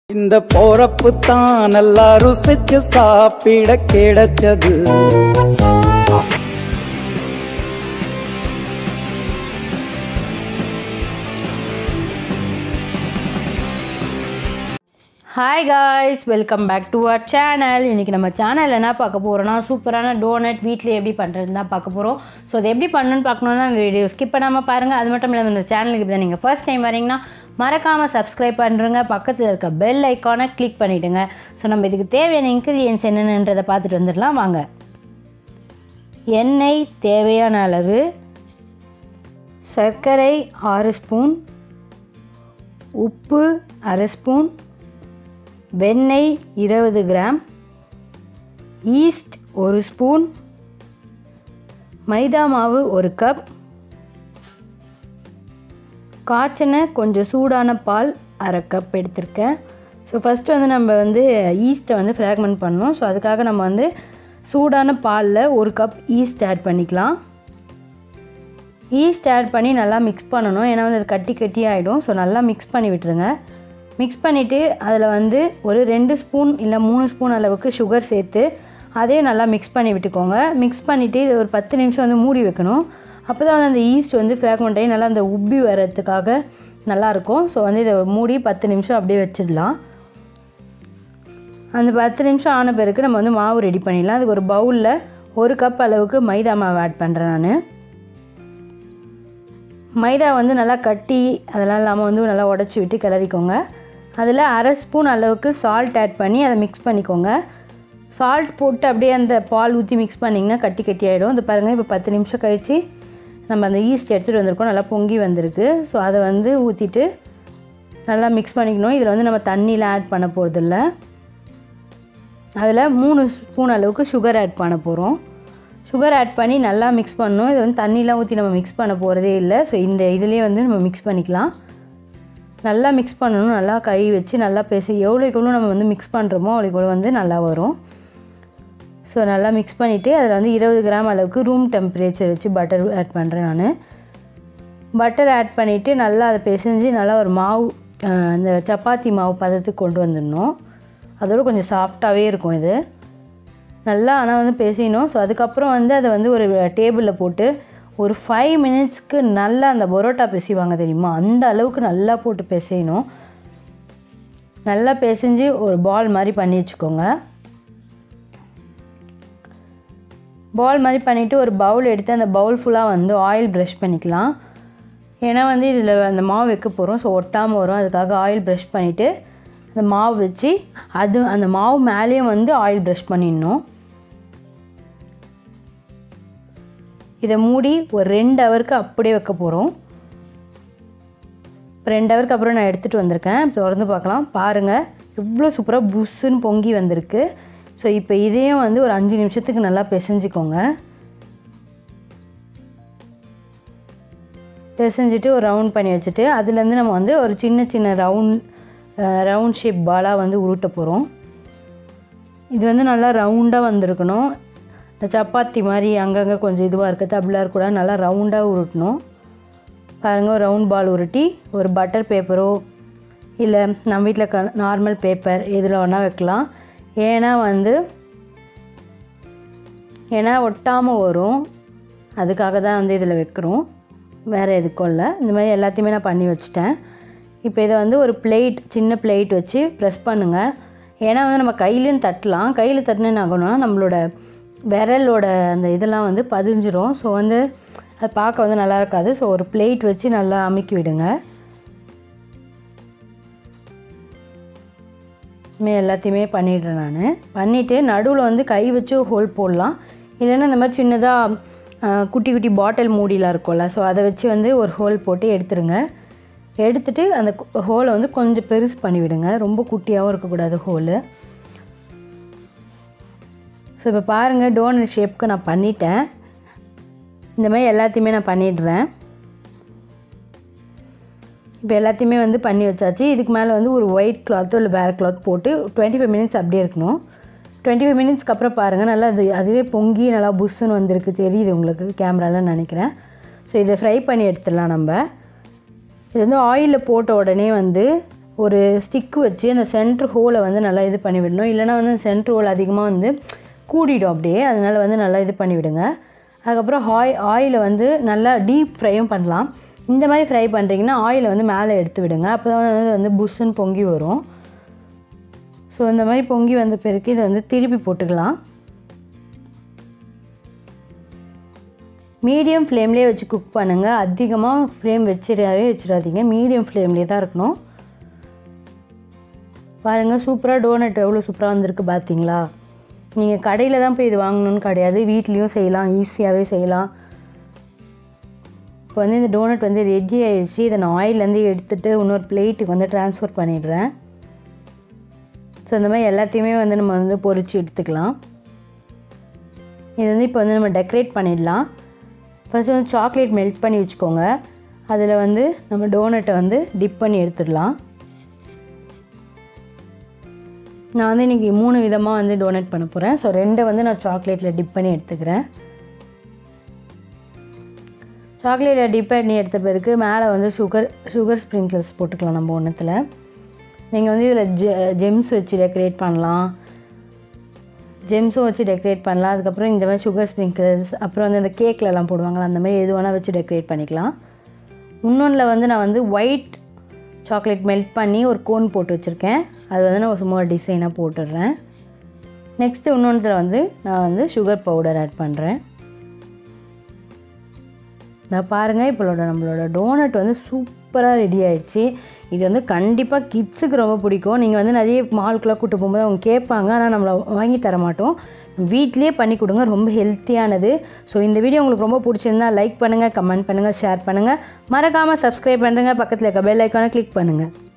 இந்த போறப்பு தான் நல்லா ருசிச்சு சாப்பிட கிடைச்சது hi guys welcome back to our channel இன்றைக்கி நம்ம சேனல் என்ன பார்க்க போகிறோம்னா சூப்பரான டோனட் வீட்டில் எப்படி பண்ணுறது தான் பார்க்க போகிறோம் ஸோ அது எப்படி பண்ணணும்னு பார்க்கணுன்னா அந்த வீடியோ ஸ்கிப் பண்ணாமல் பாருங்கள் அது மட்டும் இல்லாமல் இந்த சேனலுக்கு இப்போ நீங்கள் ஃபர்ஸ்ட் டைம் வரீங்கன்னா மறக்காமல் சப்ஸ்கிரைப் பண்ணுறங்க பக்கத்தில் இருக்க பெல் ஐக்கானை கிளிக் பண்ணிவிடுங்க ஸோ நம்ம இதுக்கு தேவையான இன்க்ரீடியன்ஸ் என்னென்னன்றதை பார்த்துட்டு வந்துடலாம் வாங்க எண்ணெய் தேவையான அளவு சர்க்கரை ஆறு ஸ்பூன் உப்பு அரை ஸ்பூன் வெண்ணெய் இருபது கிராம் ஈஸ்ட் ஒரு ஸ்பூன் மைதா மாவு ஒரு கப் காய்ச்சின கொஞ்சம் சூடான பால் அரை கப் எடுத்திருக்கேன் ஸோ ஃபஸ்ட்டு வந்து நம்ம வந்து ஈஸ்ட்டை வந்து ஃப்ராக்மெண்ட் பண்ணணும் ஸோ அதுக்காக நம்ம வந்து சூடான பாலில் ஒரு கப் ஈஸ்ட் ஆட் பண்ணிக்கலாம் ஈஸ்ட் ஆட் பண்ணி நல்லா மிக்ஸ் பண்ணணும் ஏன்னா வந்து அது கட்டி கட்டி ஆகிடும் ஸோ நல்லா மிக்ஸ் பண்ணி விட்டுருங்க மிக்ஸ் பண்ணிவிட்டு அதில் வந்து ஒரு ரெண்டு ஸ்பூன் இல்லை மூணு ஸ்பூன் அளவுக்கு சுகர் சேர்த்து அதையும் நல்லா மிக்ஸ் பண்ணி விட்டுக்கோங்க மிக்ஸ் பண்ணிவிட்டு இது ஒரு பத்து நிமிஷம் வந்து மூடி வைக்கணும் அப்போ தான் வந்து அந்த ஈஸ்ட் வந்து ஃப்ராக்மெண்ட் ஆகி நல்லா அந்த உப்பி வர்றதுக்காக நல்லாயிருக்கும் ஸோ வந்து இதை மூடி பத்து நிமிஷம் அப்படியே வச்சிடலாம் அந்த பத்து நிமிஷம் ஆன பிறகு நம்ம வந்து மாவு ரெடி பண்ணிடலாம் அதுக்கு ஒரு பவுலில் ஒரு கப் அளவுக்கு மைதா மாவு ஆட் பண்ணுறேன் நான் மைதா வந்து நல்லா கட்டி அதெல்லாம் இல்லாமல் வந்து நல்லா உடச்சி விட்டு கிளறிக்கோங்க அதில் அரை ஸ்பூன் அளவுக்கு சால்ட் ஆட் பண்ணி அதை மிக்ஸ் பண்ணிக்கோங்க சால்ட் போட்டு அப்படியே அந்த பால் ஊற்றி மிக்ஸ் பண்ணிங்கன்னா கட்டி கட்டி ஆகிடும் இது பாருங்கள் இப்போ பத்து நிமிஷம் கழித்து நம்ம அந்த ஈஸ்ட் எடுத்துகிட்டு வந்திருக்கோம் நல்லா பொங்கி வந்திருக்கு ஸோ அதை வந்து ஊற்றிட்டு நல்லா மிக்ஸ் பண்ணிக்கணும் இதில் வந்து நம்ம தண்ணியில் ஆட் பண்ண போகிறதில்ல அதில் மூணு ஸ்பூன் அளவுக்கு சுகர் ஆட் பண்ண போகிறோம் சுகர் ஆட் பண்ணி நல்லா மிக்ஸ் பண்ணணும் இது வந்து தண்ணிலாம் ஊற்றி நம்ம மிக்ஸ் பண்ண போகிறதே இல்லை ஸோ இந்த இதுலேயே வந்து நம்ம மிக்ஸ் பண்ணிக்கலாம் நல்லா மிக்ஸ் பண்ணணும் நல்லா கை வச்சு நல்லா பேசி எவ்வளோக்கு எவ்வளோ நம்ம வந்து மிக்ஸ் பண்ணுறோமோ அவ்வளோக்கு எவ்வளோ வந்து நல்லா வரும் ஸோ நல்லா மிக்ஸ் பண்ணிவிட்டு அதில் வந்து இருபது கிராம் அளவுக்கு ரூம் டெம்பரேச்சர் வச்சு பட்டர் ஆட் பண்ணுறேன் நான் பட்டர் ஆட் பண்ணிவிட்டு நல்லா அதை பிசைஞ்சு நல்லா ஒரு மாவு அஹ், இந்த சப்பாத்தி மாவு பதத்துக்கு கொண்டு வந்துடணும் அதோட கொஞ்சம் சாஃப்டாகவே இருக்கும் இது நல்லா ஆனால் வந்து பிசையணும் ஸோ அதுக்கப்புறம் வந்து அதை வந்து ஒரு டேபிளில் போட்டு ஒரு ஃபைவ் மினிட்ஸ்க்கு நல்லா அந்த பரோட்டா பிசைவாங்க தெரியுமா அந்த அளவுக்கு நல்லா போட்டு பிசையணும் நல்லா பிசைஞ்சு ஒரு பால் மாதிரி பண்ணி வச்சுக்கோங்க பால் மாதிரி பண்ணிவிட்டு ஒரு பவுல் எடுத்து அந்த பவுல் ஃபுல்லாக வந்து ஆயில் ப்ரஷ் பண்ணிக்கலாம் ஏன்னா வந்து இதில் அந்த மாவு வைக்க போகிறோம் ஸோ ஒட்டாமல் வரும் அதுக்காக ஆயில் ப்ரஷ் பண்ணிவிட்டு அந்த மாவு வச்சு அது அந்த மாவு மேலேயும் வந்து ஆயில் ப்ரஷ் பண்ணிடணும் இதை மூடி ஒரு ரெண்டு ஹவருக்கு அப்படியே வைக்க போகிறோம் ரெண்டு ஹவருக்கு அப்புறம் நான் எடுத்துகிட்டு வந்திருக்கேன் திறந்து பார்க்கலாம் பாருங்கள் எவ்வளோ சூப்பராக புஷ்ஷுன்னு பொங்கி வந்திருக்கு ஸோ இப்போ இதையும் வந்து ஒரு அஞ்சு நிமிஷத்துக்கு நல்லா பிசைஞ்சிக்கோங்க பிசைஞ்சிட்டு ஒரு ரவுண்ட் பண்ணி வச்சுட்டு அதுலேருந்து நம்ம வந்து ஒரு சின்ன சின்ன ரவுண்ட் ரவுண்ட் ஷேப் பாலாக வந்து உருட்ட போகிறோம் இது வந்து நல்லா ரவுண்டாக வந்திருக்கணும் இந்த சப்பாத்தி மாதிரி அங்கங்கே கொஞ்சம் இதுவாக இருக்குது தபிளாக இருக்கக்கூடாது நல்லா ரவுண்டாக உருட்டணும் பாருங்கள் ஒரு ரவுண்ட் பால் உருட்டி ஒரு பட்டர் பேப்பரோ இல்லை நம்ம வீட்டில் க நார்மல் பேப்பர் இதில் வேணால் வைக்கலாம் ஏன்னா வந்து ஏன்னா ஒட்டாமல் வரும் அதுக்காக தான் வந்து இதில் வைக்கிறோம் வேறு எதுக்கும் இல்லை இந்த மாதிரி எல்லாத்தையுமே நான் பண்ணி வச்சுட்டேன் இப்போ இதை வந்து ஒரு பிளேட் சின்ன பிளேட் வச்சு ப்ரெஸ் பண்ணுங்கள் ஏன்னா வந்து நம்ம கையிலையும் தட்டலாம் கையில் தட்டினா என்ன ஆகணும்னா நம்மளோட விரலோட அந்த இதெல்லாம் வந்து பதிஞ்சிரும் ஸோ வந்து அது பார்க்க வந்து நல்லா இருக்காது ஸோ ஒரு பிளேட் வச்சு நல்லா அமுக்கி விடுங்க மே எல்லாத்தையுமே பண்ணிடுறேன் நான் பண்ணிவிட்டு நடுவில் வந்து கை வச்சு ஹோல் போடலாம் இல்லைன்னா இந்த மாதிரி சின்னதாக குட்டி குட்டி பாட்டில் மூடிலாம் இருக்கும்ல ஸோ அதை வச்சு வந்து ஒரு ஹோல் போட்டு எடுத்துருங்க எடுத்துட்டு அந்த ஹோலை வந்து கொஞ்சம் பெருசு பண்ணி விடுங்க ரொம்ப குட்டியாகவும் இருக்கக்கூடாது ஹோலு ஸோ இப்போ பாருங்கள் டோனட் ஷேப்க்கு நான் பண்ணிட்டேன் இந்த மாதிரி எல்லாத்தையுமே நான் பண்ணிடுறேன் இப்போ எல்லாத்தையுமே வந்து பண்ணி வச்சாச்சு இதுக்கு மேலே வந்து ஒரு ஒயிட் கிளாத்தோ இல்லை வேறு கிளாத் போட்டு டுவெண்ட்டி ஃபைவ் மினிட்ஸ் அப்படியே இருக்கணும் டுவெண்ட்டி ஃபைவ் மினிட்ஸ்க்கு அப்புறம் பாருங்கள் நல்லா அது அதுவே பொங்கி நல்லா புஷ்ஷுன்னு வந்திருக்கு தெரியுது உங்களுக்கு கேமராவில் நினைக்கிறேன் ஸோ இதை ஃப்ரை பண்ணி எடுத்துடலாம் நம்ம இது வந்து ஆயிலில் போட்ட உடனே வந்து ஒரு ஸ்டிக்கு வச்சு அந்த சென்ட்ரு ஹோலை வந்து நல்லா இது பண்ணி விடணும் இல்லைனா வந்து சென்ட்ரு ஹோல் அதிகமாக வந்து கூடிடும் அப்படியே அதனால் வந்து நல்லா இது பண்ணி விடுங்க அதுக்கப்புறம் ஆய் ஆயிலை வந்து நல்லா டீப் ஃப்ரையும் பண்ணலாம் இந்த மாதிரி ஃப்ரை பண்ணுறீங்கன்னா ஆயிலை வந்து மேலே எடுத்து விடுங்க அப்போ தான் வந்து வந்து புஷ்ஷுன்னு பொங்கி வரும் ஸோ இந்த மாதிரி பொங்கி வந்த பிறகு இதை வந்து திருப்பி போட்டுக்கலாம் மீடியம் ஃப்ளேம்லேயே வச்சு குக் பண்ணுங்கள் அதிகமாக ஃப்ளேம் வச்சிடவே வச்சிடாதீங்க மீடியம் ஃப்ளேம்லேயே தான் இருக்கணும் பாருங்கள் சூப்பராக டோனட் எவ்வளோ சூப்பராக வந்திருக்கு பார்த்தீங்களா நீங்கள் கடையில் தான் போய் இது வாங்கணும்னு கிடையாது வீட்லேயும் செய்யலாம் ஈஸியாகவே செய்யலாம் இப்போ வந்து இந்த டோனட் வந்து ரெடி ஆயிடுச்சு இதை நான் ஆயிலேருந்து எடுத்துகிட்டு இன்னொரு பிளேட்டுக்கு வந்து ட்ரான்ஸ்ஃபர் பண்ணிடுறேன் ஸோ இந்த மாதிரி எல்லாத்தையுமே வந்து நம்ம வந்து பொரிச்சு எடுத்துக்கலாம் இது வந்து இப்போ வந்து நம்ம டெக்கரேட் பண்ணிடலாம் ஃபஸ்ட்டு வந்து சாக்லேட் மெல்ட் பண்ணி வச்சுக்கோங்க அதில் வந்து நம்ம டோனட்டை வந்து டிப் பண்ணி எடுத்துடலாம் நான் வந்து இன்றைக்கி மூணு விதமாக வந்து டோனட் பண்ண போகிறேன் ஸோ ரெண்டை வந்து நான் சாக்லேட்டில் டிப் பண்ணி எடுத்துக்கிறேன் சாக்லேட்டில் டிப் பண்ணி எடுத்த பிறகு மேலே வந்து சுகர் சுகர் ஸ்ப்ரிங்கிள்ஸ் போட்டுக்கலாம் நம்ம ஒன்றுத்தில் நீங்கள் வந்து இதில் ஜெ ஜெம்ஸ் வச்சு டெக்கரேட் பண்ணலாம் ஜெம்ஸும் வச்சு டெக்கரேட் பண்ணலாம் அதுக்கப்புறம் இந்த மாதிரி சுகர் ஸ்ப்ரிங்கிள்ஸ் அப்புறம் வந்து இந்த கேக்லலாம் போடுவாங்களா அந்த மாதிரி எது வேணால் வச்சு டெக்கரேட் பண்ணிக்கலாம் இன்னொன்றில் வந்து நான் வந்து ஒயிட் சாக்லேட் மெல்ட் பண்ணி ஒரு கோன் போட்டு வச்சுருக்கேன் அது வந்து நான் சும்மா டிசைனாக போட்டுடுறேன் நெக்ஸ்ட்டு இன்னொன்றில் வந்து நான் வந்து சுகர் பவுடர் ஆட் பண்ணுறேன் நான் பாருங்கள் இப்போட நம்மளோட டோனட் வந்து சூப்பராக ரெடி ஆயிடுச்சு இது வந்து கண்டிப்பாக கிட்ஸுக்கு ரொம்ப பிடிக்கும் நீங்கள் வந்து நிறைய மால்க்குலாம் கூட்டு போகும்போது அவங்க கேட்பாங்க ஆனால் நம்மளை வாங்கி தர மாட்டோம் வீட்லேயே பண்ணி கொடுங்க ரொம்ப ஹெல்த்தியானது ஸோ இந்த வீடியோ உங்களுக்கு ரொம்ப பிடிச்சிருந்தா லைக் பண்ணுங்கள் கமெண்ட் பண்ணுங்கள் ஷேர் பண்ணுங்கள் மறக்காமல் சப்ஸ்கிரைப் பண்ணுங்கள் பக்கத்தில் இருக்க பெல் ஐக்கானை கிளிக் பண்ணுங்கள்